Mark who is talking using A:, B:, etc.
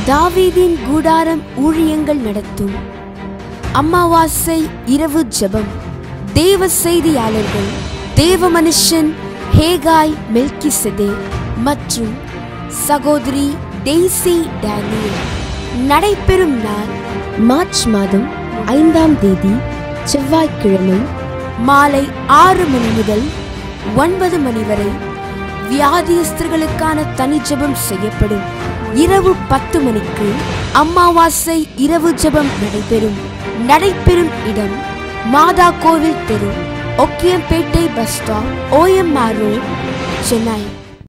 A: தாவீதின் கூடாரம் ஊழியங்கள் நடத்தும் அமாவாசை இரவு ஜெபம் தேவ செய்தியாளர்கள் தேவ மனுஷன் ஹேகாய் மெல்கிசதே மற்றும் சகோதரி டெய்சி டேனியல் நடைபெறும் நாள் மார்ச் மாதம் ஐந்தாம் தேதி செவ்வாய்க்கிழமை மாலை ஆறு மணி முதல் ஒன்பது மணி வரை வியாதியஸ்தர்களுக்கான தனி ஜெபம் செய்யப்படும் இரவு பத்து மணிக்கு அமாவாசை இரவு ஜெபம் நடைபெறும் நடைபெறும் இடம் மாதா கோவில் தெரு Okkiyampettai bus stop OMR road Chennai